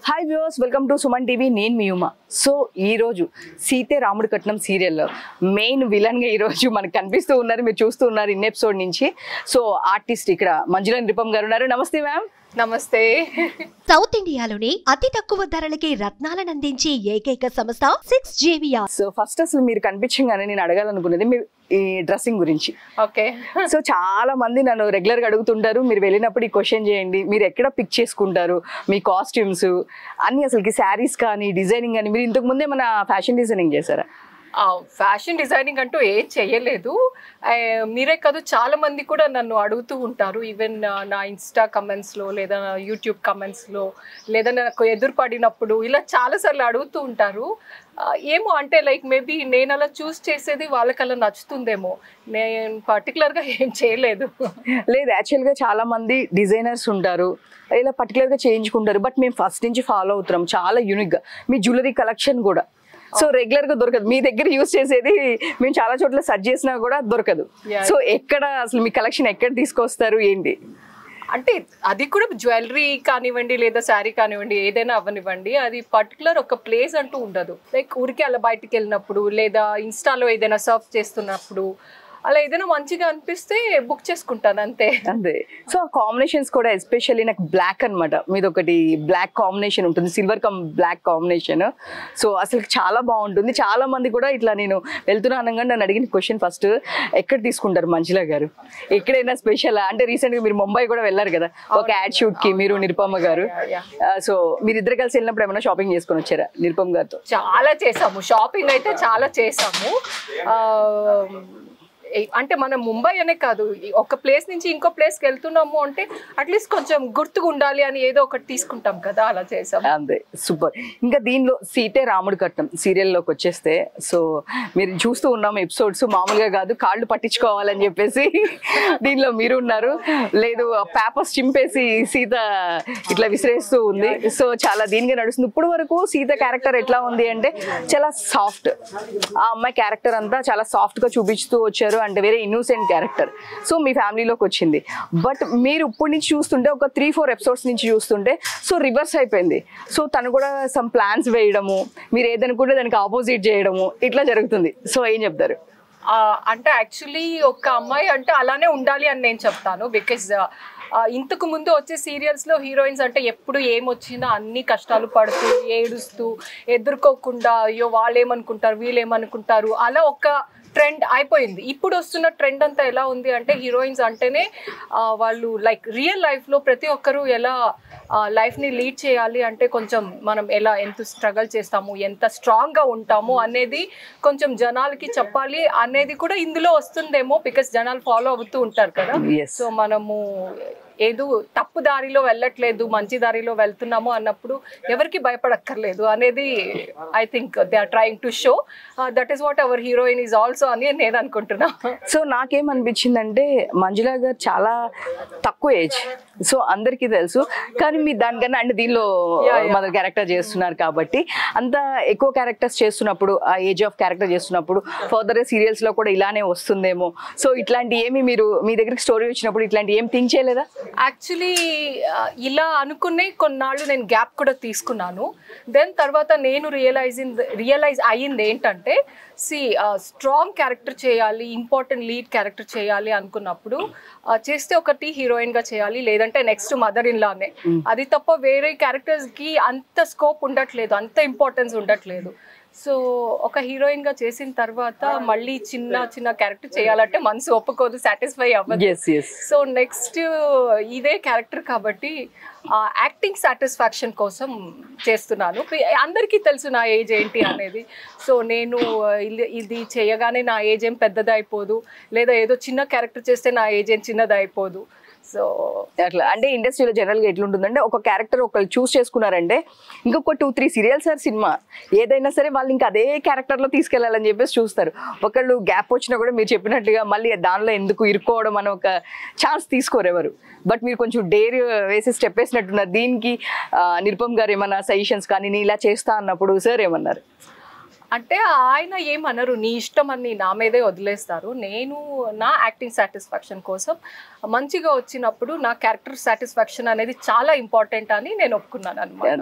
Hi viewers welcome to Suman TV నేను మీ Uma so ఈ రోజు సీతే రాముడి కట్నం సీరియల్లో మెయిన్ విలన్ గా ఈ రోజు మనకు కనిపిస్తూ ఉన్నారు మీరు చూస్తూ ఉన్నారు ఇన్ ఎపిసోడ్ నుంచి సో ఆర్టిస్ట్ ఇక్కడ మంజుల నిరుపం గారు ఉన్నారు నమస్తే మ్యామ్ నమస్తే సౌత్ ఇండియాలోనే అతి తక్కువ ధరలకి రత్నాలను అందించే ఏకైక సంస్థ సిక్స్ జేవియా సో ఫస్ట్ అసలు మీరు కనిపించగానే నేను అడగాలనుకున్నది మీ ఈ డ్రెస్సింగ్ గురించి ఓకే సో చాలా మంది నన్ను రెగ్యులర్ గా అడుగుతుంటారు మీరు వెళ్ళినప్పుడు ఈ క్వశ్చన్ చేయండి మీరు ఎక్కడ పిక్ చేసుకుంటారు మీ కాస్ట్యూమ్స్ అన్ని అసలుకి శారీస్ కానీ డిజైనింగ్ కానీ మీరు ఇంతకు ముందే మన ఫ్యాషన్ డిజైనింగ్ చేశారా ఫ్యాషన్ డిజైనింగ్ అంటూ ఏం చెయ్యలేదు ఆ, మీరే కాదు చాలా మంది కూడా నన్ను అడుగుతూ ఉంటారు ఈవెన్ నా ఇన్స్టా కమెంట్స్లో లేదా నా యూట్యూబ్ కమెంట్స్లో లేదా నాకు ఎదురుపడినప్పుడు ఇలా చాలాసార్లు అడుగుతూ ఉంటారు ఆ, ఏమో అంటే లైక్ మేబీ నేను అలా చూస్ చేసేది వాళ్ళకి అలా నచ్చుతుందేమో నేను పర్టికులర్గా ఏం చేయలేదు లేదు యాక్చువల్గా చాలా మంది డిజైనర్స్ ఉంటారు ఇలా పర్టికులర్గా చేయించుకుంటారు బట్ మేము ఫస్ట్ నుంచి ఫాలో అవుతున్నాం చాలా యూనిక్గా మీ జ్యువెలరీ కలెక్షన్ కూడా సో రెగ్యులర్ గా దొరకదు మీ దగ్గర యూస్ చేసేది మేము చాలా చోట్ల సెర్చ్ చేసినా కూడా దొరకదు Yeah. సో ఎక్కడ అసలు మీ కలెక్షన్ ఎక్కడ తీసుకొస్తారు ఏంటి అంటే అది కూడా జ్యువెలరీ కానివ్వండి లేదా శారీ కానివ్వండి ఏదైనా అవ్వనివ్వండి అది పర్టికులర్ ఒక ప్లేస్ అంటూ ఉండదు లైక్ ఊరికి అలా బయటికి వెళ్ళినప్పుడు లేదా ఇన్స్టాలో ఏదైనా సర్ఫ్ చేస్తున్నప్పుడు అలా ఏదైనా మంచిగా అనిపిస్తే బుక్ చేసుకుంటాను అంతే అంతే సో ఆ కాంబినేషన్స్ కూడా ఎస్పెషల్లీ నాకు బ్లాక్ అనమాట మీది ఒకటి బ్లాక్ కాంబినేషన్ ఉంటుంది silver come black combination so అసలు చాలా బాగుంటుంది చాలా మంది కూడా ఇట్లా నేను వెళ్తున్నాను అనగా నన్ను అడిగిన క్వశ్చన్ ఫస్ట్ ఎక్కడ తీసుకుంటారు మంచిలా గారు ఎక్కడైనా స్పెషల్ అంటే రీసెంట్ గా మీరు ముంబై కూడా వెళ్ళారు కదా ఒక యాడ్ షూట్ కి మీరు నిరుపమ్మ గారు Yeah, సో మీరు ఇద్దరు కలిసి వెళ్ళినప్పుడు ఏమైనా షాపింగ్ చేసుకొని వచ్చారా నిరుపమ్ గారితో చాలా చేసాము షాపింగ్ అయితే చాలా చేసాము ఆ, ఏ- అంటే మనం ముంబై అనే కాదు ఈ ఒక ప్లేస్ నుంచి ఇంకో ప్లేస్కి వెళ్తున్నాము అంటే అట్లీస్ట్ కొంచెం గుర్తుగా ఉండాలి అని ఏదో ఒకటి తీసుకుంటాం కదా అలా చేసాము అంతే సూపర్ ఇంకా దీనిలో సీతే రాముడు కట్నం సీరియల్లోకి వచ్చేస్తే సో మీరు చూస్తూ ఉన్నాం ఎపిసోడ్స్ మామూలుగా కాదు కాళ్ళు పట్టించుకోవాలని చెప్పేసి దీనిలో మీరు ఉన్నారు లేదు పేపర్స్ చింపేసి సీత ఇట్లా విసిరేస్తూ ఉంది సో చాలా దీనిగా నడుస్తుంది ఇప్పుడు వరకు సీత క్యారెక్టర్ ఎట్లా ఉంది అంటే చాలా సాఫ్ట్ ఆ అమ్మాయి క్యారెక్టర్ అంతా చాలా సాఫ్ట్ గా చూపిస్తూ వచ్చారు అంటే వేరే ఇన్నోసెంట్ క్యారెక్టర్ సో మీ ఫ్యామిలీలోకి వచ్చింది బట్ మీరు ఇప్పటి నుంచి చూస్తుంటే ఒక త్రీ ఫోర్ ఎపిసోడ్స్ నుంచి చూస్తుంటే సో రివర్స్ అయిపోయింది సో తను కూడా సమ్ ప్లాన్స్ వేయడము మీరు ఏదనుకుంటే దానికి ఆపోజిట్ చేయడము ఇట్లా జరుగుతుంది సో ఏం చెప్తారు ఆ, అంటే యాక్చువల్లీ ఒక అమ్మాయి అంటే అలానే ఉండాలి అని నేను చెప్తాను బికాజ్ ఇంతకు ముందు వచ్చే సీరియల్స్ లో హీరోయిన్స్ అంటే ఎప్పుడు ఏమొచ్చినా అన్ని కష్టాలు పడుతూ ఏడుస్తూ ఎదుర్కోకుండా అయ్యో వాళ్ళు ఏమనుకుంటారు వీళ్ళు ఏమనుకుంటారు అలా ఒక ట్రెండ్ అయిపోయింది ఇప్పుడు వస్తున్న ట్రెండ్ అంతా ఎలా ఉంది అంటే హీరోయిన్స్ అంటేనే ఆ, వాళ్ళు లైక్ రియల్ లైఫ్లో ప్రతి ఒక్కరూ ఎలా లైఫ్ని లీడ్ చేయాలి అంటే కొంచెం మనం ఎలా ఎంత స్ట్రగల్ చేస్తాము ఎంత స్ట్రాంగ్గా ఉంటాము అనేది కొంచెం జనాలకి చెప్పాలి అనేది కూడా ఇందులో వస్తుందేమో బికాస్ జనాలు ఫాలో అవుతూ ఉంటారు కదా ఎస్ సో మనము ఏదో తప్పు దారిలో వెళ్ళట్లేదు మంచి దారిలో వెళ్తున్నాము అన్నప్పుడు ఎవరికి భయపడక్కర్లేదు అనేది I think they are trying to show that is what our heroine is also అని నేను అనుకుంటున్నా సో నాకేమనిపించిందంటే మంజులా గారు చాలా తక్కువ ఏజ్ సో అందరికీ తెలుసు కానీ మీ దానికన్నా అంటే దీనిలో Yeah, yeah. మదర్ క్యారెక్టర్ చేస్తున్నారు కాబట్టి అంత ఎక్కువ క్యారెక్టర్స్ చేస్తున్నప్పుడు ఆ ఏజ్ ఆఫ్ క్యారెక్టర్ చేస్తున్నప్పుడు ఫర్దర్ సీరియల్స్ లో కూడా ఇలానే వస్తుందేమో సో ఇట్లాంటి ఏమి మీరు మీ దగ్గరికి స్టోరీ వచ్చినప్పుడు ఇట్లాంటి ఏం థింక్ చేయలేదా యాక్చువల్లీ ఇలా అనుకునే కొన్నాళ్ళు నేను గ్యాప్ కూడా తీసుకున్నాను దెన్ తర్వాత నేను రియలైజింగ్ రియలైజ్ అయ్యింది ఏంటంటే సి స్ట్రాంగ్ క్యారెక్టర్ చేయాలి ఇంపార్టెంట్ లీడ్ క్యారెక్టర్ చేయాలి అనుకున్నప్పుడు ఆ, చేస్తే ఒకటి హీరోయిన్గా చేయాలి లేదంటే నెక్స్ట్ మదర్ ఇన్ లానే అది తప్ప వేరే క్యారెక్టర్స్కి అంత స్కోప్ ఉండట్లేదు అంత ఇంపార్టెన్స్ ఉండట్లేదు సో ఒక హీరోయిన్గా చేసిన తర్వాత మళ్ళీ చిన్న చిన్న క్యారెక్టర్ చేయాలంటే మనసు ఒప్పుకోదు సాటిస్ఫై అవ్వదు ఎస్ ఎస్ సో నెక్స్ట్ ఇదే క్యారెక్టర్ కాబట్టి యాక్టింగ్ సాటిస్ఫాక్షన్ కోసం చేస్తున్నాను అందరికీ తెలుసు నా ఏజ్ ఏంటి అనేది సో నేను ఇది- ఇది చేయగానే నా ఏజ్ ఏం పెద్దది అయిపోదు లేదా ఏదో చిన్న క్యారెక్టర్ చేస్తే నా ఏజ్ ఏం చిన్నది అయిపోదు సో అట్లా అంటే ఇండస్ట్రీలో జనరల్గా ఎట్లుంటుందంటే ఒక క్యారెక్టర్ ఒకళ్ళు చూస్ చేసుకున్నారంటే ఇంకొక two three serials or cinema ఏదైనా సరే వాళ్ళు ఇంకా అదే క్యారెక్టర్లో తీసుకెళ్లాలని చెప్పేసి చూస్తారు ఒకళ్ళు గ్యాప్ వచ్చినా కూడా మీరు చెప్పినట్టుగా మళ్ళీ దానిలో ఎందుకు ఇరుక్కోవడం అని ఒక ఛాన్స్ తీసుకోరు ఎవరు బట్ మీరు కొంచెం డేర్ వేసి స్టెప్ వేసినట్టున్నారు దీనికి ఆ, నిరుపమ్ గారు ఏమన్నా సజెషన్స్ కానీ నేను ఇలా చేస్తా అన్నప్పుడు సార్ ఏమన్నారు అంటే ఆయన ఏమనరు నీ ఇష్టం అని నా మీదే వదిలేస్తారు నేను నా యాక్టింగ్ సాటిస్ఫాక్షన్ కోసం మంచిగా వచ్చినప్పుడు నా క్యారెక్టర్ సాటిస్ఫాక్షన్ అనేది చాలా ఇంపార్టెంట్ అని నేను ఒప్పుకున్నాను అనమాట అంతే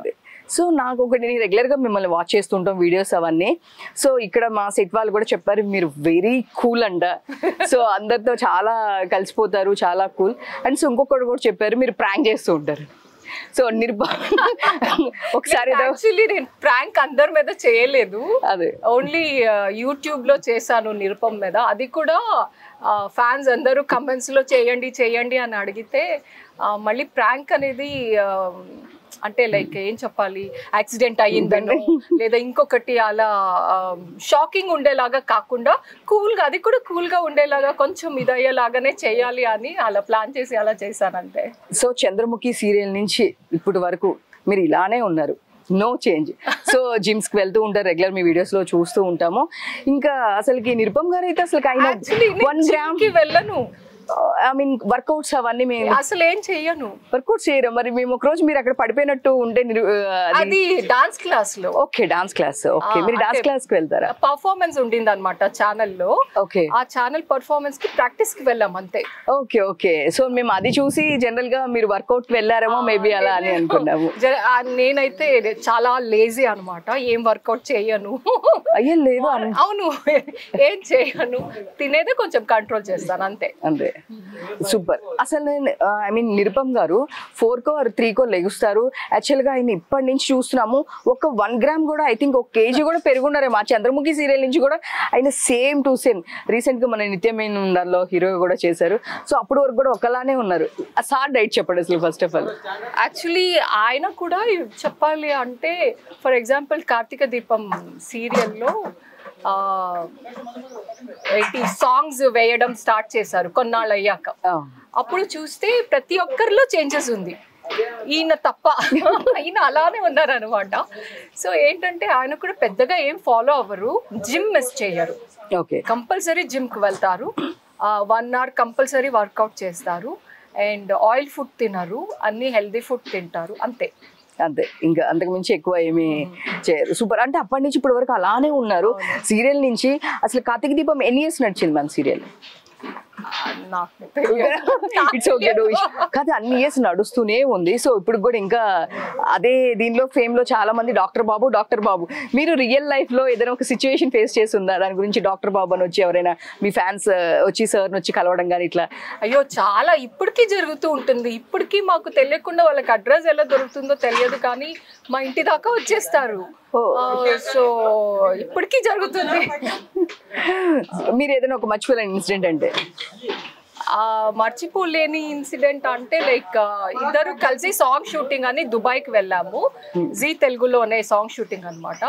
సో నాకు ఒకటి నేను రెగ్యులర్గా మిమ్మల్ని వాచ్ చేస్తుంటాం వీడియోస్ అవన్నీ సో ఇక్కడ మా సెట్ వాళ్ళు కూడా చెప్పారు మీరు వెరీ కూల్ అంట సో అందరితో చాలా కలిసిపోతారు చాలా కూల్ అండ్ సో ఇంకొకటి కూడా చెప్పారు మీరు ప్రాంక్ చేస్తూ ఉంటారు సో నిర్భ ఒకసారి ఏదో- యాక్చువల్లీ నేను ప్రాంక్ అందరి మీద చేయలేదు అదే ఓన్లీ యూట్యూబ్ లో చేశాను నిరుపం మీద అది కూడా ఫ్యాన్స్ అందరూ కమెంట్స్ లో చేయండి చేయండి అని అడిగితే ఆ, మళ్ళీ ప్రాంక్ అనేది ఆ, అంటే లైక్ ఏం చెప్పాలి యాక్సిడెంట్ అయ్యిందనో లేదా ఇంకొకటి అలా షాకింగ్ ఉండేలాగా కాకుండా కూల్ గా అది కూడా కూల్ గా ఉండేలాగా కొంచెం ఇదయ్యేలాగానే చేయాలి అని అలా ప్లాన్ చేసి అలా చేశానంతే సో చంద్రముఖి సీరియల్ నుంచి ఇప్పటి వరకు మీరు ఇలానే ఉన్నారు నో చేంజ్ సో జిమ్స్ కి వెళ్తూ ఉంటారు రెగ్యులర్ మీ వీడియోస్ లో చూస్తూ ఉంటాము ఇంకా అసలుకి నిరుపమ్ గారు అయితే అసలు ఆయన యాక్చువల్లీ వన్ గ్రామ్ కి వెళ్ళను ఐ మీన్ వర్కౌట్స్ అవన్నీ మేము అసలు ఏం చెయ్యను వర్కౌట్స్ చేయరు మరి మేము ఒక రోజు మీరు అక్కడ పడిపోయినట్టు ఉంటే అది డాన్స్ క్లాస్ లో ఓకే డాన్స్ క్లాస్ ఓకే ఆ, మీరు డాన్స్ అంటే- క్లాస్ కి వెళ్తారా పర్ఫార్మెన్స్ ఉండింది అనమాట ఛానల్లో ఓకే ఆ ఛానల్ పర్ఫార్మెన్స్ కి ప్రాక్టీస్ కి వెళ్ళాం అంతే ఓకే ఓకే సో మేము అది చూసి జనరల్ గా మీరు వర్కౌట్ వెళ్ళారేమో మేబీ అలా అని అనుకున్నాము జర- ఆ, నేనైతే చాలా లేజీ అన్నమాట ఏం వర్కౌట్ చేయను అయ్యో లేదు అన్- అవును ఏం చేయను తినేదే కొంచెం కంట్రోల్ చేస్తాను అంతే అంతే సూపర్ అసలు నేను I mean Nirupam garu four కో ఆర్ త్రీ కో లెగుస్తారు యాక్చువల్ గా ఆయన ఇప్పటి నుంచి చూస్తున్నాము ఒక వన్ గ్రామ్ కూడా ఐ థింక్ ఒక కేజీ కూడా పెరుగున్నారే మా చంద్రముఖి సీరియల్ నుంచి కూడా ఆయన సేమ్ టు సేమ్ రీసెంట్ గా మన నిత్యమైన ఉండాలో హీరో కూడా చేశారు సో అప్పటి వరకు కూడా ఒకలానే ఉన్నారు ఆ సార్ డైట్ చెప్పండి అసలు ఫస్ట్ ఆఫ్ ఆల్ యాక్చువల్లీ ఆయన కూడా చెప్పాలి అంటే ఫర్ ఎగ్జాంపుల్ కార్తీక దీపం సీరియల్లో ఏంటి సాంగ్స్ వేయడం స్టార్ట్ చేశారు కొన్నాళ్ళు అయ్యాక అప్పుడు చూస్తే ప్రతి ఒక్కరిలో చేంజెస్ ఉంది ఈయన తప్ప ఈయన అలానే ఉన్నారనమాట సో ఏంటంటే ఆయన కూడా పెద్దగా ఏం ఫాలో అవ్వరు జిమ్ మిస్ చేయరు ఓకే కంపల్సరీ జిమ్కి వెళ్తారు వన్ అవర్ కంపల్సరీ వర్కౌట్ చేస్తారు అండ్ ఆయిల్ ఫుడ్ తినరు అన్ని హెల్దీ ఫుడ్ తింటారు అంతే అంతే ఇంకా అంతకు మించి ఎక్కువ ఏమీ చేయరు సూపర్ అంటే అప్పటి నుంచి ఇప్పటి వరకు అలానే ఉన్నారు సీరియల్ నుంచి అసలు కార్తీక దీపం ఎన్ని ఇయర్స్ నడిచింది మన సీరియల్ ఆ, నాకు తెలియదు. ఇట్స్ ఓకే కాదు అన్ని ఇయర్స్ నడుస్తూనే ఉంది సో ఇప్పుడు కూడా ఇంకా అదే దీనిలో ఫేమ్ లో చాలా మంది డాక్టర్ బాబు డాక్టర్ బాబు మీరు రియల్ లైఫ్ లో ఏదైనా ఒక సిచ్యువేషన్ ఫేస్ చేస్తుందా దాని గురించి డాక్టర్ బాబు అని వచ్చి ఎవరైనా మీ ఫ్యాన్స్ వచ్చి సార్ వచ్చి కలవడం కానీ ఇట్లా అయ్యో చాలా ఇప్పటికీ జరుగుతూ ఉంటుంది ఇప్పటికీ మాకు తెలియకుండా వాళ్ళకి అడ్రస్ ఎలా దొరుకుతుందో తెలియదు కానీ మా ఇంటి దాకా వచ్చేస్తారు ఓ. సో ఇప్పటికీ జరుగుతుంది మీరు ఏదైనా ఒక మర్చిపోలేని ఇన్సిడెంట్ అంటే ఆ మర్చిపోలేని ఇన్సిడెంట్ అంటే లైక్ ఇద్దరు కలిసి సాంగ్ షూటింగ్ అని దుబాయ్కి వెళ్ళాము జీ తెలుగులోనే సాంగ్ షూటింగ్ అనమాట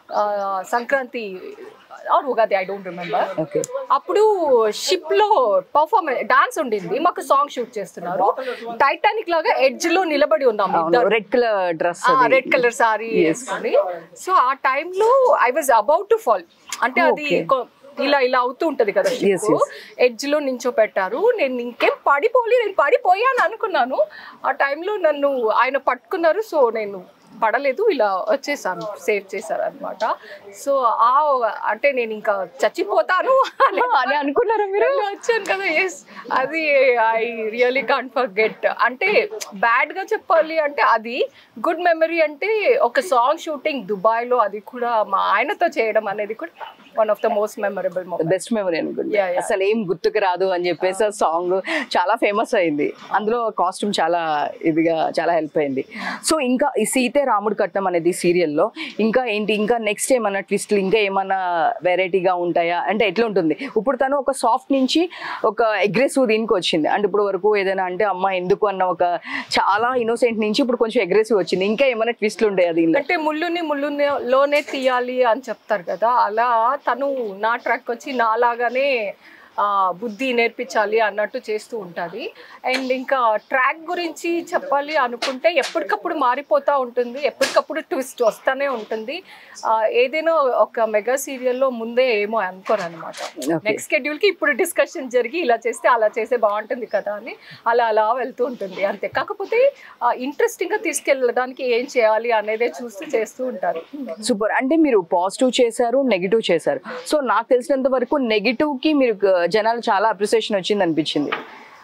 Sankranti or Ugadi I don't remember okay అప్పుడు షిప్ లో పర్ఫార్మెన్స్ డాన్స్ ఉండింది మాకు సాంగ్ షూట్ చేస్తున్నారు టైటానిక్ లాగా ఎడ్జ్ లో నిలబడి ఉన్నాం ఇద్దరు red colour dress red colour sari వేసుకొని సో ఆ టైంలో I was about to fall అంటే అది కొ- ఇలా ఇలా అవుతూ ఉంటది కదా Yes, yes. ఎడ్జ్ లో నించో పెట్టారు నేను ఇంకేం పడిపోలే నేను పడిపోయాను అనుకున్నాను ఆ టైంలో నన్ను ఆయన పట్టుకున్నారు సో నేను పడలేదు ఇలా వచ్చేసాను సేవ్ చేశారు అనమాట సో ఆ అంటే నేను ఇంకా చచ్చిపోతాను అని అని అనుకున్నారా మీరు నేను వచ్చాను కదా ఎస్ అది ఐ రియలీ కాంట్ ఫర్గెట్ అంటే బ్యాడ్ గా చెప్పాలి అంటే అది గుడ్ మెమరీ అంటే ఒక సాంగ్ షూటింగ్ దుబాయ్ లో అది కూడా మా ఆయనతో చేయడం అనేది కూడా one of the most memorable moment best memory అనుకుంటా Yeah, yeah. అసలు ఏం గుర్తుకు రాదు అని చెప్పేసి ఆ సాంగ్ చాలా ఫేమస్ అయింది అందులో కాస్ట్యూమ్ చాలా ఇదిగా చాలా హెల్ప్ అయింది సో ఇంకా ఈ సీతే రాముడు కట్నం అనేది సీరియల్లో ఇంకా ఏంటి ఇంకా నెక్స్ట్ ఏమన్నా ట్విస్ట్లు ఇంకా ఏమన్నా వెరైటీగా ఉంటాయా అంటే ఎట్లా ఉంటుంది ఇప్పుడు తను ఒక సాఫ్ట్ నుంచి ఒక అగ్రెసివ్ దీనికి వచ్చింది అంటే ఇప్పుడు వరకు ఏదైనా అంటే అమ్మ ఎందుకు అన్న ఒక చాలా ఇన్నోసెంట్ నుంచి ఇప్పుడు కొంచెం అగ్రెసివ్ వచ్చింది ఇంకా ఏమైనా ట్విస్ట్లు ఉంటాయా దీనిలో అంటే ముళ్ళుని ముళ్ళుని లోనే తీయాలి అని చెప్తారు కదా అలా తను నా ట్రాక్ వచ్చి నాలాగానే ఆ, బుద్ధి నేర్పించాలి అన్నట్టు చేస్తూ ఉంటుంది అండ్ ఇంకా ట్రాక్ గురించి చెప్పాలి అనుకుంటే ఎప్పటికప్పుడు మారిపోతూ ఉంటుంది ఎప్పటికప్పుడు ట్విస్ట్ వస్తూనే ఉంటుంది ఆ, ఏదైనా ఒక మెగా సీరియల్లో ముందే ఏమో అనుకోరు అనమాట Okay. నెక్స్ట్ షెడ్యూల్కి ఇప్పుడు డిస్కషన్ జరిగి ఇలా చేస్తే అలా చేస్తే బాగుంటుంది కదా అని అలా అలా వెళ్తూ ఉంటుంది అంతే కాకపోతే ఇంట్రెస్టింగ్గా తీసుకెళ్ళడానికి ఏం చేయాలి అనేదే చూస్తూ చేస్తూ ఉంటారు సూపర్ అంటే మీరు పాజిటివ్ చేశారు నెగిటివ్ చేశారు సో నాకు తెలిసినంత వరకు నెగిటివ్ కి మీరు గ- జనాలు చాలా అప్రిసియేషన్ వచ్చింది అనిపించింది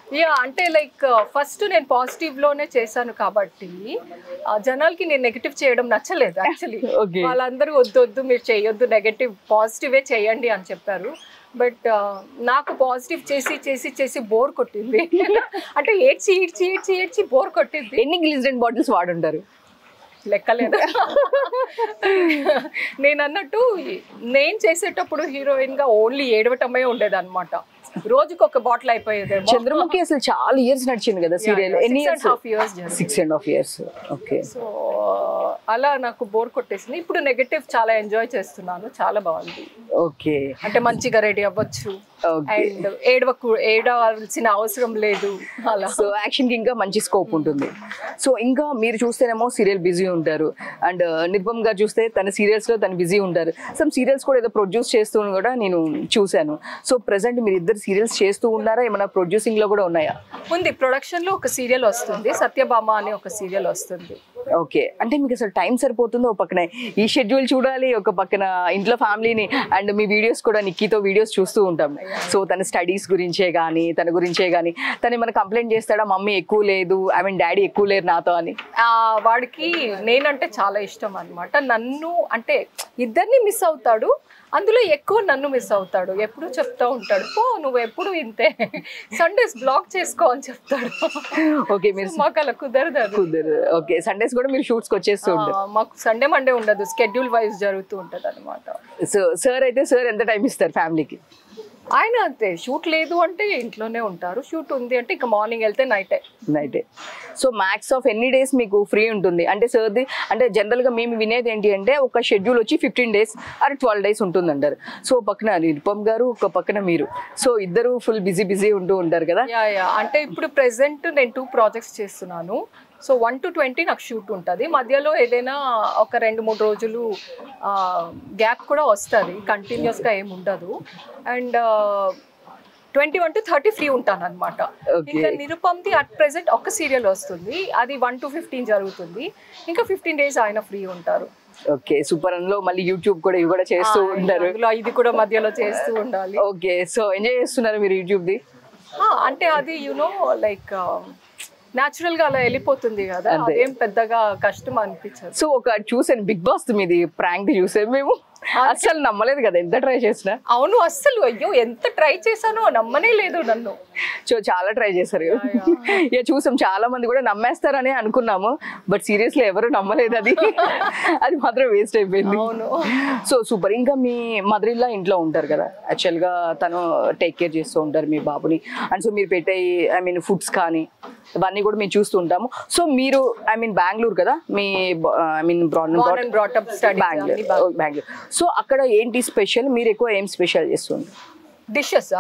యా అంటే లైక్ ఫస్ట్ నేను పాజిటివ్ లోనే చేశాను కాబట్టి ఆ, జనాలకి నేను నెగిటివ్ చేయడం నచ్చలేదు యాక్చువల్లీ Okay. వాళ్ళందరూ వద్దు వద్దు మీరు చేయొద్దు నెగటివ్ పాజిటివే చేయండి అని చెప్పారు బట్ నాకు పాజిటివ్ చేసి చేసి చేసి బోర్ కొట్టింది అంటే ఏడ్చి ఏడ్చి ఏడ్చి ఏడ్చి బోర్ కొట్టింది ఎన్ని గ్లిజరిన్ బాటిల్స్ వాడుంటారు లెక్కలేదు నేను అన్నట్టు నేను చేసేటప్పుడు హీరోయిన్ గా ఓన్లీ ఏడవటమే ఉండేది అనమాట రోజుకి ఒక బాటిల్ అయిపోయేది చంద్రముఖి అసలు చాలా ఇయర్స్ నడిచింది కదా సీరియల్ ఎన్ని years half years six and half years okay so అలా నాకు బోర్ కొట్టేసింది ఇప్పుడు నెగటివ్ చాలా ఎంజాయ్ చేస్తున్నాను చాలా బాగుంది ఓకే అంటే మంచిగా రెడీ అవ్వచ్చు ఓకే అండ్ ఏడవకు ఏడవలసిన అవసరం లేదు అలా సో యాక్షన్ కి ఇంకా మంచి స్కోప్ ఉంటుంది సో ఇంకా మీరు చూస్తేనేమో సీరియల్ బిజీ ఉంటారు అండ్ నిర్భమ్ గారు చూస్తే తన సీరియల్స్ లో తను బిజీ ఉంటారు సమ్ సీరియల్స్ కూడా ఏదో ప్రొడ్యూస్ చేస్తూ కూడా నేను చూశాను సో ప్రెసెంట్ మీరు ఇద్దరు సీరియల్స్ చేస్తూ ఉన్నారా ఏమైనా ప్రొడ్యూసింగ్ లో కూడా ఉన్నాయా ఉంది ప్రొడక్షన్ లో ఒక సీరియల్ వస్తుంది సత్యభామ అనే ఒక సీరియల్ వస్తుంది ఓకే అంటే మీకు అసలు టైం సరిపోతుందో ఒక పక్కన ఈ షెడ్యూల్ చూడాలి ఒక పక్కన ఇంట్లో ఫ్యామిలీని అండ్ మీ వీడియోస్ కూడా నిక్కీతో వీడియోస్ చూస్తూ ఉంటాం సో తన స్టడీస్ గురించే కానీ తన గురించే కానీ తను ఏమైనా కంప్లైంట్ చేస్తాడా మమ్మీ ఎక్కువ లేదు ఐ మీన్ డాడీ ఎక్కువ లేరు నాతో అని ఆ, వాడికి నేనంటే చాలా ఇష్టం అన్నమాట నన్ను అంటే ఇద్దరిని మిస్ అవుతాడు అందులో ఎక్కువ నన్ను మిస్ అవుతాడు ఎప్పుడు చెప్తా ఉంటాడు పో నువ్వు ఎప్పుడు ఇంతే సండేస్ బ్లాక్ చేసుకో అని చెప్తాడు ఓకే మీరు మాకు అలా కుదరదు అది. కుదరదు ఓకే సండేస్ కూడా మీరు షూట్స్కి వచ్చేస్తూ ఉంటారు ఆ, మాకు సండే మండే ఉండదు స్కెడ్యూల్ వైజ్ జరుగుతూ ఉంటది అనమాట సో సార్ అయితే సార్ ఎంత టైం ఇస్తారు ఫ్యామిలీకి ఆయన అంతే షూట్ లేదు అంటే ఇంట్లోనే ఉంటారు షూట్ ఉంది అంటే ఇంకా మార్నింగ్ వెళ్తే నైటే నైటే సో మ్యాక్స్ ఆఫ్ ఎన్ని డేస్ మీకు ఫ్రీ ఉంటుంది అంటే సర్ది అంటే జనరల్గా మేము వినేది ఏంటి అంటే ఒక షెడ్యూల్ వచ్చి fifteen days or twelve days ఉంటుంది అంటారు సో పక్కన నిరుపమ్ గారు ఒక పక్కన మీరు సో ఇద్దరు ఫుల్ బిజీ బిజీ ఉంటూ ఉంటారు కదా యా యా అంటే ఇప్పుడు ప్రెసెంట్ నేను టూ ప్రాజెక్ట్స్ చేస్తున్నాను సో వన్ టు ట్వంటీ నాకు షూట్ ఉంటుంది మధ్యలో ఏదైనా ఒక రెండు మూడు రోజులు గ్యాప్ కూడా వస్తుంది కంటిన్యూస్గా ఏమి ఉండదు and twenty one to thirty free ఉంటాను అనమాట Okay. ఇంకా నిరుపంది అట్ ప్రెసెంట్ ఒక సీరియల్ వస్తుంది అది వన్ టు ఫిఫ్టీన్ జరుగుతుంది ఇంకా ఫిఫ్టీన్ డేస్ ఆయన ఫ్రీ ఉంటారు ఓకే సూపర్ లో మళ్ళీ యూట్యూబ్ కూడా ఇవి కూడా చేస్తూ ఆ, ఉంటారు అందులో ఇది కూడా మధ్యలో చేస్తూ ఉండాలి ఓకే సో ఎంజాయ్ చేస్తున్నారు మీరు యూట్యూబ్ది ఆ, అంటే అది యునో లైక్ న్యాచురల్ గా అలా వెళ్ళిపోతుంది కదా అంతే. అదేం పెద్దగా కష్టం అనిపించదు సో ఒక చూసాను బిగ్ బాస్ మీది ప్రాంక్ చూసాను మేము అస్సలు నమ్మలేదు కదా ఎంత ట్రై చేసినా అవును అస్సలు అయ్యో ఎంత ట్రై చేశానో నమ్మనే లేదు నన్ను సో చాలా ట్రై చేశారు ఇక చూసాం చాలా మంది కూడా నమ్మేస్తారని అనుకున్నాము బట్ సీరియస్లీ ఎవరు నమ్మలేదు అది అది మాత్రం వేస్ట్ అయిపోయింది అవును సో సూపర్ ఇంకా మీ మదర్ ఇల్లా ఇంట్లో ఉంటారు కదా యాక్చువల్ గా తను టేక్ కేర్ చేస్తూ ఉంటారు మీ బాబుని అండ్ సో మీరు పెట్టే ఐ మీన్ ఫుడ్స్ కానీ ఇవన్నీ కూడా మేము చూస్తూ ఉంటాము సో మీరు ఐ మీన్ బెంగళూరు కదా మీ I mean Born and brought up studies అన్ని బెంగళూరు బెంగళూరు సో అక్కడ ఏంటి స్పెషల్ మీరు ఎక్కువ ఏం స్పెషల్ చేస్తుంటారు డిషెస్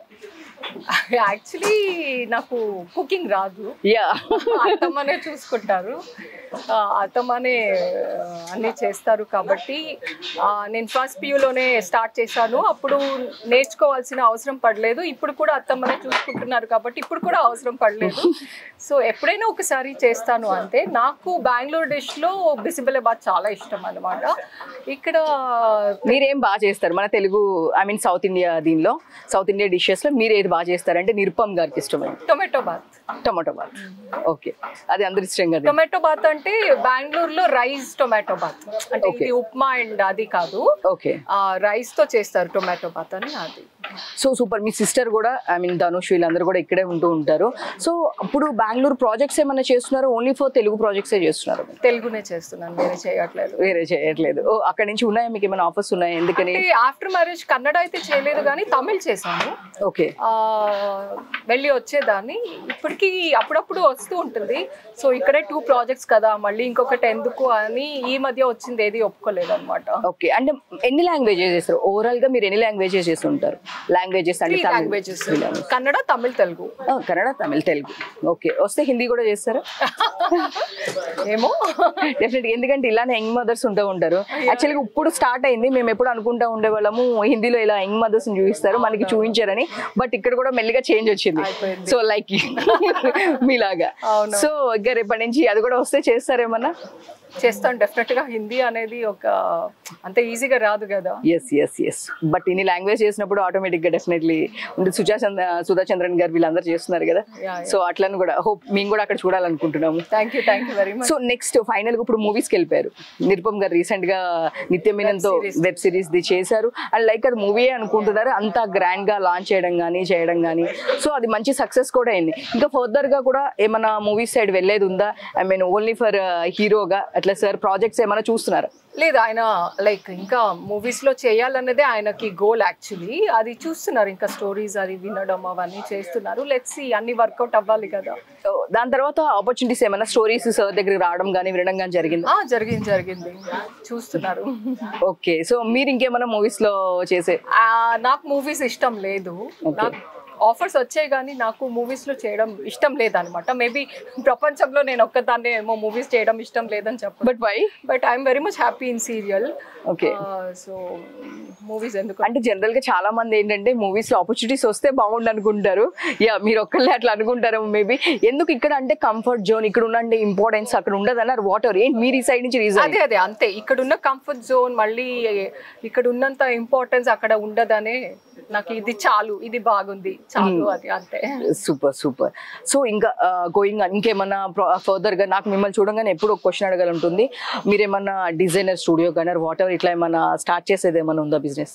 యాక్చువల్లీ నాకు కుకింగ్ రాదు యా అత్తమ్మనే చూసుకుంటారు ఆ, అత్తమ్మనే ఆ, అన్నీ చేస్తారు కాబట్టి ఆ, నేను ఫస్ట్ పియూలోనే స్టార్ట్ చేశాను అప్పుడు నేర్చుకోవాల్సిన అవసరం పడలేదు ఇప్పుడు కూడా అత్తమ్మనే చూసుకుంటున్నారు కాబట్టి ఇప్పుడు కూడా అవసరం పడలేదు సో ఎప్పుడైనా ఒకసారి చేస్తాను అంతే నాకు బెంగళూరు డిష్లో బిసిబెలబాద్ చాలా ఇష్టం అనమాట ఇక్కడ మీరేం బాగా చేస్తారు మన Telugu I mean south India దీనిలో సౌత్ ఇండియా డిషెస్ లో మీరు ఏది బాగా చేస్తారు అంటే నిరుపమ్ గారికి ఇష్టమైన tomato bath tomato bath okay అది అందరు ఇష్టం కదా టొమాటో బాత్ అంటే బెంగళూరులో రైస్ టొమాటో బాత్ అంటే Okay. ఇది ఉప్మా అండ్ అది కాదు ఓకే ఆ, రైస్ తో చేస్తారు టొమాటో బాత్ అని అది సో సూపర్ మీ సిస్టర్ కూడా ఐ మీన్ ధనుష్ వీళ్ళందరూ కూడా ఇక్కడే ఉంటూ ఉంటారు సో అప్పుడు బెంగళూరు ప్రాజెక్ట్స్ ఏమైనా చేస్తున్నారు ఓన్లీ ఫర్ తెలుగు ప్రాజెక్ట్సే చేస్తున్నారు తెలుగునే చేస్తున్నాను వేరే చేయట్లేదు వేరే చేయట్లేదు ఓ అక్కడ నుంచి ఉన్నాయా మీకు ఏమైనా ఆఫర్స్ ఉన్నాయా ఎందుకని అంటే ఆఫ్టర్ మ్యారేజ్ కన్నడ అయితే చేయలేదు కానీ తమిళ్ చేశాను ఓకే ఆ, వెళ్ళి వచ్చేదాన్ని ఇప్పటికీ అప్పుడప్పుడు వస్తూ ఉంటుంది సో ఇక్కడే టూ ప్రాజెక్ట్స్ కదా మళ్ళీ ఇంకొకటి ఎందుకు అని ఈ మధ్య వచ్చింది ఏది ఒప్పుకోలేదు అనమాట ఓకే అంటే ఎన్ని లాంగ్వేజెస్ చేస్తారు ఓవరాల్ గా మీరు ఎన్ని లాంగ్వేజెస్ చేస్తుంటారు లాంగ్వేజెస్ అంటే three Tamil- languages three languages. Kannada Tamil Telugu ఆ, కన్నడ తమిళ్ తెలుగు ఓకే వస్తే హిందీ కూడా చేస్తారా ఏమో డెఫినెట్ ఎందుకంటే ఇలానే యంగ్ మదర్స్ ఉంటూ ఉంటారు యాక్చువల్గా ఇప్పుడు స్టార్ట్ అయింది మేము ఎప్పుడు అనుకుంటా ఉండేవాళ్ళము హిందీలో ఇలా యంగ్ మదర్స్ చూపిస్తారు మనకి చూపించారని బట్ ఇక్కడ కూడా మెల్లిగా చేంజ్ వచ్చింది అయిపోయింది. సో లైక్ మీలాగా అవును. సో ఇంకా రేపటి నుంచి అది కూడా వస్తే చేస్తారేమన్నా చేస్తాను డెఫినెట్ గా హిందీ అనేది ఒక అంత ఈజీగా రాదు కదా ఎస్ ఎస్ ఎస్ బట్ ఇన్ని లాంగ్వేజ్ చేసినప్పుడు ఆటోమేటిక్ గా డెఫినెట్లీ ఉండి సుజా చంద్ర సుధా చంద్రన్ గారు వీళ్ళందరూ చేస్తున్నారు కదా Yeah, yeah. సో అట్లని కూడా హోప్ మేము కూడా అక్కడ చూడాలనుకుంటున్నాము thank you thank you very much so next final గా ఇప్పుడు మూవీస్ కి వెళ్ళిపోయారు నిరుపమ్ గారు రీసెంట్ గా నిత్యమీనంతో Web series. వెబ్ సిరీస్ ది చేశారు అండ్ లైక్ అది మూవీ అనుకుంటున్నారు అంత గ్రాండ్ గా లాంచ్ చేయడం కానీ చేయడం కానీ సో అది మంచి సక్సెస్ కూడా అయింది ఇంకా ఫర్దర్ గా కూడా ఏమైనా మూవీస్ సైడ్ వెళ్ళేది ఉందా ఐ మీన్ ఓన్లీ ఫర్ హీరోగా అట్లా సార్ ప్రాజెక్ట్స్ ఏమైనా చూస్తున్నారా లేదు ఆయన లైక్ ఇంకా మూవీస్ లో చేయాలన్నదే ఆయనకి గోల్ యాక్చువల్లీ అది చూస్తున్నారు ఇంకా స్టోరీస్ అది వినడం అవన్నీ చేస్తున్నారు లెట్స్ అన్ని వర్కౌట్ అవ్వాలి కదా So, దాని తర్వాత ఆపర్చునిటీస్ ఏమైనా స్టోరీస్ సార్ దగ్గరికి రావడం కానీ వినడం కానీ జరిగింది ఆ జరిగింది జరిగింది చూస్తున్నారు ఓకే సో మీరు ఇంకేమైనా మూవీస్ లో చేసే ఆ, నాకు మూవీస్ ఇష్టం లేదు నాకు ఆఫర్స్ వచ్చాయి కానీ నాకు మూవీస్ లో చేయడం ఇష్టం లేదనమాట మేబీ ప్రపంచంలో నేను ఒక్కదాన్నే ఏమో మూవీస్ చేయడం ఇష్టం లేదని చెప్పు but why but I'm very much happy in serial okay so movies ఎందుకు అంటే జనరల్ గా చాలా మంది ఏంటంటే మూవీస్ లో ఆపర్చునిటీస్ వస్తే బాగుండు అనుకుంటారు యా మీరు ఒక్కళ్ళే అట్లా అనుకుంటారు మేబీ ఎందుకు ఇక్కడ అంటే కంఫర్ట్ జోన్ ఇక్కడ ఉన్న ఇంపార్టెన్స్ అక్కడ ఉండదు అన్నారు వాటర్ ఏంటి మీరు ఈ సైడ్ నుంచి రీజన్ అదే అదే అంతే ఇక్కడ ఉన్న కంఫర్ట్ జోన్ మళ్ళీ ఇక్కడ ఉన్నంత ఇంపార్టెన్స్ అక్కడ ఉండదనే నాకు ఇది చాలు ఇది బాగుంది చాలు అది అంతే సూపర్ సూపర్ సో ఇంకా గోయింగ్ ఇంకేమన్నా ఫర్దర్ గా నాకు మిమ్మల్ని చూడగానే ఎప్పుడు ఒక క్వశ్చన్ అడగాలి ఉంటుంది మీరేమన్నా డిజైనర్ స్టూడియో కానీ వాట్ ఎవర్ ఇట్లా ఏమన్నా స్టార్ట్ చేసేది ఏమన్నా ఉందా బిజినెస్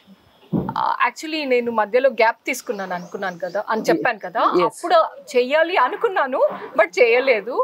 యాక్చువల్లీ నేను మధ్యలో గ్యాప్ తీసుకున్నాను అనుకున్నాను కదా అని చెప్పాను కదా Yes. అప్పుడు చెయ్యాలి అనుకున్నాను బట్ చేయలేదు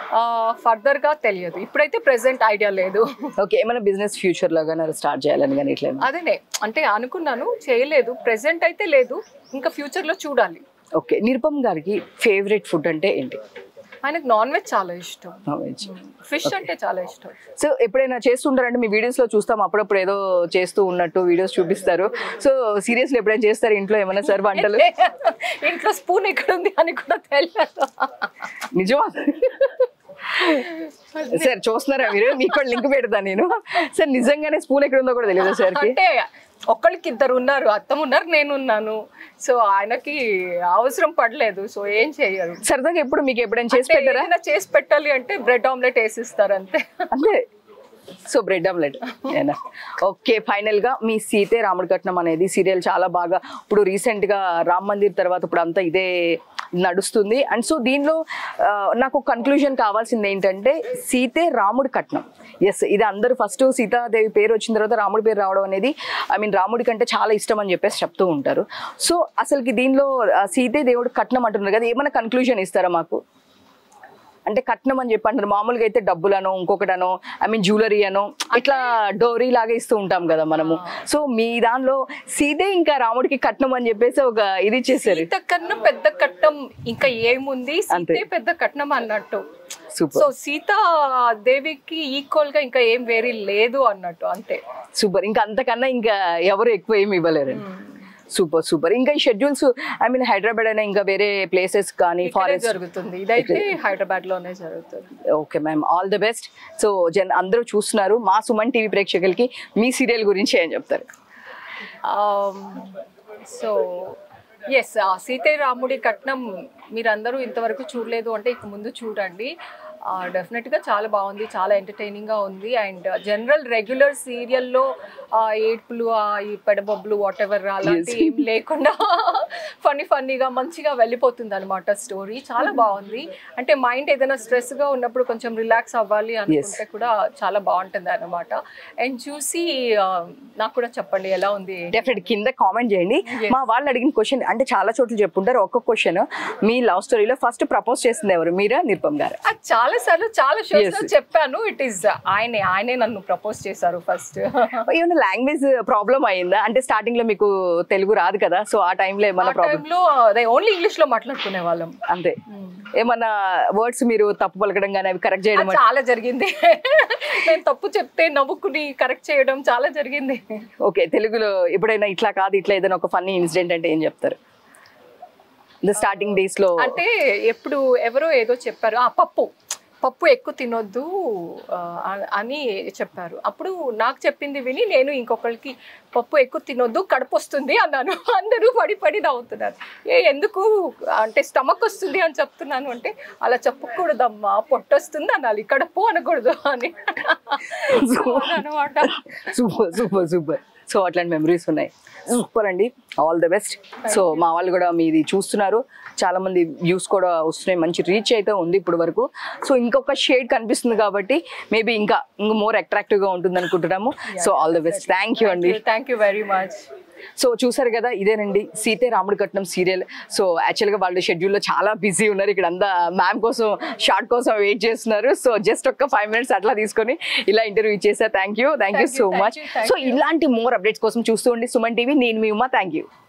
ఫర్దర్ గా తెలియదు ఇప్పుడైతే ప్రెసెంట్ ఐడియా లేదు ఓకే ఏమైనా బిజినెస్ ఫ్యూచర్ లో కానీ స్టార్ట్ చేయాలని కానీ ఇట్లా ఏమన్నా? అదేనే అంటే అనుకున్నాను చేయలేదు ప్రెసెంట్ అయితే లేదు ఇంకా ఫ్యూచర్ లో చూడాలి ఓకే నిరుపమ్ గారికి ఫేవరెట్ ఫుడ్ అంటే ఏంటి ఆయనకు నాన్ వెజ్ చాలా ఇష్టం నాన్ వెజ్ ఫిష్ అంటే చాలా ఇష్టం సో ఎప్పుడైనా చేస్తుంటారంటే మీ వీడియోస్ లో చూస్తాం అప్పుడప్పుడు ఏదో చేస్తూ ఉన్నట్టు వీడియోస్ చూపిస్తారు సో సీరియస్లీ ఎప్పుడైనా చేస్తారు ఇంట్లో ఏమైనా సార్ వంటలు ఇంట్లో స్పూన్ ఎక్కడ ఉంది అని కూడా తెలియదు నిజమా సార్ చూస్తున్నారా మీరు మీకు కూడా లింక్ పెడతా నేను సార్ నిజంగానే స్పూన్ ఎక్కడ ఉందో కూడా తెలియదు సార్ కి అంటే ఒక్కళ్ళకి ఇద్దరు ఉన్నారు అత్తం ఉన్నారు నేను ఉన్నాను సో ఆయనకి అవసరం పడలేదు సో ఏం చేయరు సరదాగా ఎప్పుడు మీకు ఎప్పుడైనా చేసి అంటే పెట్టారా ఏదైనా చేసి పెట్టాలి అంటే బ్రెడ్ ఆమ్లెట్ వేసిస్తారు అంతే అంతే so bread omelette okay final గా మీ సీతే రాముడి కట్నం అనేది సీరియల్ చాలా బాగా ఇప్పుడు రీసెంట్ గా రామ్ మందిర్ తర్వాత ఇప్పుడు అంతా ఇదే నడుస్తుంది అండ్ సో దీనిలో ఆ, నాకు కన్క్లూజన్ కావాల్సింది ఏంటంటే సీతే రాముడి కట్నం ఎస్ ఇది అందరూ ఫస్ట్ సీతాదేవి పేరు వచ్చిన తర్వాత రాముడి పేరు రావడం అనేది ఐ మీన్ రాముడి కంటే చాలా ఇష్టం అని చెప్పేసి చెప్తూ ఉంటారు సో అసలుకి దీనిలో ఆ, సీతే దేవుడు కట్నం అంటున్నారు కదా ఏమైనా కన్క్లూజన్ ఇస్తారా మాకు అంటే కట్నం అని చెప్పి అంటారు మామూలుగా అయితే డబ్బులనో ఇంకొకటనో ఐ మీన్ జ్యువెలరీ అనో ఇట్లా డోరీ లాగా ఇస్తూ ఉంటాం కదా మనము సో మీ దానిలో సీదే ఇంకా రాముడికి కట్నం అని చెప్పేసి ఒక ఇది ఇచ్చేసారు సీత కన్నా పెద్ద కట్నం ఇంకా ఏముంది అంతే. సీతే పెద్ద కట్నం అన్నట్టు సూపర్ సో సీతా దేవికి ఈక్వల్ గా ఇంకా ఏం వేరే లేదు అన్నట్టు అంతే సూపర్ ఇంకా అంతకన్నా ఇంకా ఎవరు ఎక్కువ ఏమి ఇవ్వలేరు సూపర్ సూపర్ ఇంకా ఈ షెడ్యూల్స్ ఐ మీన్ హైదరాబాద్ అయినా ఇంకా వేరే ప్లేసెస్ కానీ ఇక్కడే ఫారెస్ట్ జరుగుతుంది ఇదైతే హైదరాబాద్ లోనే జరుగుతుంది okay ma'am all the best so జన్ అందరూ చూస్తున్నారు మా సుమన్ టీవీ ప్రేక్షకులకి మీ సీరియల్ గురించి ఏం చెప్తారు సో ఎస్ సీతారాముడి కట్నం మీరందరూ ఇంతవరకు చూడలేదు అంటే ఇక ముందు చూడండి డెఫినెట్గా చాలా బాగుంది చాలా ఎంటర్టైనింగ్గా ఉంది అండ్ జనరల్ రెగ్యులర్ సీరియల్లో ఏడ్పులు ఆ ఈ పెడబొబ్బులు వాట్ ఎవర్ అలాంటి ఏం లేకుండా ఫన్నీ ఫన్నీగా మంచిగా వెళ్ళిపోతుంది అనమాట స్టోరీ చాలా బాగుంది అంటే మైండ్ ఏదైనా స్ట్రెస్గా ఉన్నప్పుడు కొంచెం రిలాక్స్ అవ్వాలి అనుకుంటే కూడా చాలా బాగుంటుంది అనమాట అండ్ చూసి ఆ, నాకు కూడా చెప్పండి ఎలా ఉంది డెఫినెట్ కింద కామెంట్ చేయండి మా వాళ్ళు అడిగిన క్వశ్చన్ అంటే చాలా చోట్ల చెప్పుంటారు ఒక్క క్వశ్చన్ మీ లవ్ స్టోరీలో ఫస్ట్ ప్రపోజ్ చేసింది ఎవరు మీరా నిరుపమ్ గారు అది చాలా సార్లు చాలా షోస్ లో Yes. చెప్పాను ఇట్ ఈస్ ఆయనే ఆయనే నన్ను ప్రపోజ్ చేశారు ఫస్ట్ ఏమైనా లాంగ్వేజ్ ప్రాబ్లం అయిందా అంటే స్టార్టింగ్ లో మీకు తెలుగు రాదు కదా సో ఆ టైంలో ఆ ఏమైనా ప్రాబ్లం టైంలో అదే ఓన్లీ ఇంగ్లీష్ లో మాట్లాడుకునే వాళ్ళం అంతే ఏమన్నా వర్డ్స్ మీరు తప్పు పలకడం కానీ అవి కరెక్ట్ చేయడం అది చాలా జరిగింది నేను తప్పు చెప్తే నవ్వుకుని కరెక్ట్ చేయడం చాలా జరిగింది ఓకే తెలుగులో ఎప్పుడైనా ఇట్లా కాదు ఇట్లా ఏదైనా ఒక ఫన్నీ ఇన్సిడెంట్ అంటే ఏం చెప్తారు ద స్టార్టింగ్ డేస్ లో అంటే ఎప్పుడు ఎవరో ఏదో చెప్పారు ఆ పప్పు పప్పు ఎక్కువ తినొద్దు ఆ, అ- అని చెప్పారు అప్పుడు నాకు చెప్పింది విని నేను ఇంకొకరికి పప్పు ఎక్కువ తినొద్దు కడుపు వస్తుంది అన్నాను అందరూ పడి పడి నవ్వుతున్నారు ఏ ఎందుకు అంటే స్టమక్ వస్తుంది అని చెప్తున్నాను అంటే అలా చెప్పకూడదమ్మా పొట్ట వస్తుంది అనాలి కడుపు అనకూడదు అని అనమాట సూపర్ సూపర్ సూపర్ సో అట్లాంటి మెమరీస్ ఉన్నాయి సూపర్ అండి ఆల్ ద బెస్ట్ సో మా వాళ్ళు కూడా మీది చూస్తున్నారు చాలా మంది వ్యూస్ కూడా వస్తున్నాయి మంచి రీచ్ అయితే ఉంది ఇప్పుడు వరకు సో ఇంకొక షేడ్ కనిపిస్తుంది కాబట్టి మేబీ ఇంకా ఇంకా మోర్ అట్రాక్టివ్ గా ఉంటుంది అనుకుంటున్నాము so all the best thank you అండి thank you very much so చూసారు కదా ఇదేనండి సీతే రాముడి కట్నం సీరియల్ సో యాక్చువల్గా వాళ్ళు షెడ్యూల్లో చాలా బిజీ ఉన్నారు ఇక్కడ అంతా మ్యామ్ కోసం షార్ట్ కోసం వెయిట్ చేస్తున్నారు సో జస్ట్ ఒక్క ఫైవ్ మినిట్స్ అట్లా తీసుకొని ఇలా ఇంటర్వ్యూ ఇచ్చేసా thank you thank you Thank you, so thank much you, thank so you. ఇలాంటి మోర్ అప్డేట్స్ కోసం చూస్తూ ఉండి సుమన్ టీవీ నేను మీ ఉమా థ్యాంక్ యూ